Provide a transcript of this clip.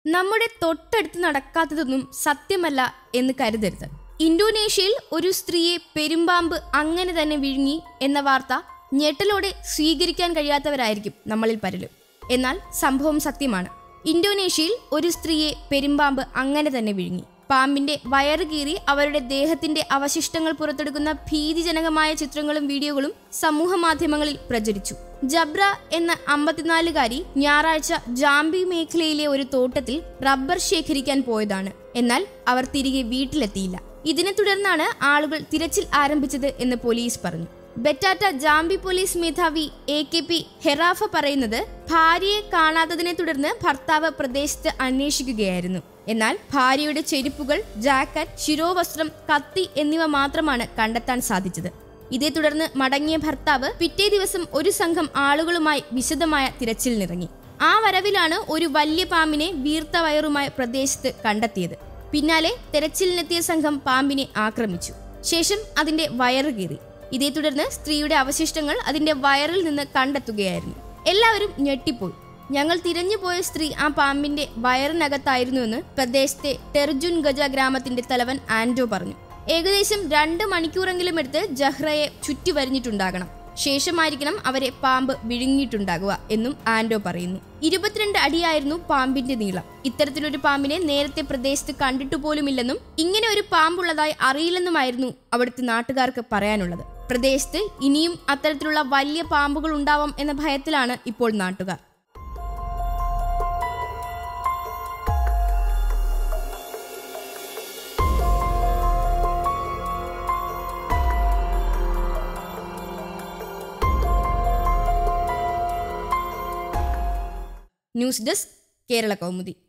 നമ്മുടെ തൊട്ടടുത്ത് നടക്കാത്തതൊന്നും സത്യമല്ല എന്ന് കരുതരുത് ഇന്തോനേഷ്യയിൽ ഒരു സ്ത്രീയെ പെരുമ്പാമ്പ് അങ്ങനെ തന്നെ വിഴുങ്ങി എന്ന വാർത്ത ഞെട്ടലോടെ സ്വീകരിക്കാൻ കഴിയാത്തവരായിരിക്കും നമ്മളിൽ പലരും എന്നാൽ സംഭവം സത്യമാണ് ഇന്തോനേഷ്യയിൽ ഒരു സ്ത്രീയെ പെരുമ്പാമ്പ് അങ്ങനെ തന്നെ വിഴുങ്ങി പാമ്പിന്റെ വയറ് കീറി അവരുടെ ദേഹത്തിന്റെ അവശിഷ്ടങ്ങൾ പുറത്തെടുക്കുന്ന ഭീതിജനകമായ ചിത്രങ്ങളും വീഡിയോകളും സമൂഹ മാധ്യമങ്ങളിൽ പ്രചരിച്ചു ജബ്ര എന്ന അമ്പത്തിനാലുകാരി ഞായറാഴ്ച ജാംബി മേഖലയിലെ ഒരു തോട്ടത്തിൽ റബ്ബർ ശേഖരിക്കാൻ പോയതാണ് എന്നാൽ അവർ തിരികെ വീട്ടിലെത്തിയില്ല ഇതിനെ തുടർന്നാണ് ആളുകൾ തിരച്ചിൽ ആരംഭിച്ചത് എന്ന് പോലീസ് പറഞ്ഞു ബെറ്റാറ്റ ജാംബി പോലീസ് മേധാവി എ കെ പി ഹെറാഫ പറയുന്നത് ഭാര്യയെ കാണാത്തതിനെ തുടർന്ന് ഭർത്താവ് പ്രദേശത്ത് അന്വേഷിക്കുകയായിരുന്നു എന്നാൽ ഭാര്യയുടെ ചെരുപ്പുകൾ ജാക്കറ്റ് ശിരോവസ്ത്രം കത്തി എന്നിവ മാത്രമാണ് കണ്ടെത്താൻ സാധിച്ചത് ഇതേ തുടർന്ന് മടങ്ങിയ ഭർത്താവ് പിറ്റേ ദിവസം ഒരു സംഘം ആളുകളുമായി വിശദമായ തിരച്ചിലിനിറങ്ങി ആ വരവിലാണ് ഒരു വലിയ പാമ്പിനെ വീർത്ത വയറുമായി പ്രദേശത്ത് കണ്ടെത്തിയത് പിന്നാലെ തെരച്ചിലിനെത്തിയ സംഘം പാമ്പിനെ ആക്രമിച്ചു ശേഷം അതിന്റെ വയറ് കീറി ഇതേ തുടർന്ന് സ്ത്രീയുടെ അവശിഷ്ടങ്ങൾ അതിന്റെ വയറിൽ നിന്ന് കണ്ടെത്തുകയായിരുന്നു എല്ലാവരും ഞെട്ടിപ്പോയി ഞങ്ങൾ തിരഞ്ഞുപോയ സ്ത്രീ ആ പാമ്പിന്റെ വയറിനകത്തായിരുന്നുവെന്ന് പ്രദേശത്തെ ടെർജുൻ ഗജ ഗ്രാമത്തിന്റെ തലവൻ ആൻഡോ പറഞ്ഞു ഏകദേശം രണ്ട് മണിക്കൂറെങ്കിലും എടുത്ത് ജഹ്റയെ ചുറ്റി വരിഞ്ഞിട്ടുണ്ടാകണം ശേഷമായിരിക്കണം അവരെ പാമ്പ് വിഴുങ്ങിയിട്ടുണ്ടാകുക എന്നും ആൻഡോ പറയുന്നു ഇരുപത്തിരണ്ട് അടിയായിരുന്നു പാമ്പിന്റെ നീളം ഇത്തരത്തിലൊരു പാമ്പിനെ നേരത്തെ പ്രദേശത്ത് കണ്ടിട്ടു പോലുമില്ലെന്നും ഇങ്ങനെ ഒരു പാമ്പുള്ളതായി അറിയില്ലെന്നുമായിരുന്നു അവിടുത്തെ നാട്ടുകാർക്ക് പറയാനുള്ളത് പ്രദേശത്ത് ഇനിയും അത്തരത്തിലുള്ള വലിയ പാമ്പുകൾ ഉണ്ടാവാം എന്ന ഭയത്തിലാണ് ഇപ്പോൾ നാട്ടുകാർ ന്യൂസ് ഡെസ്ക് കേരള കൗമുദി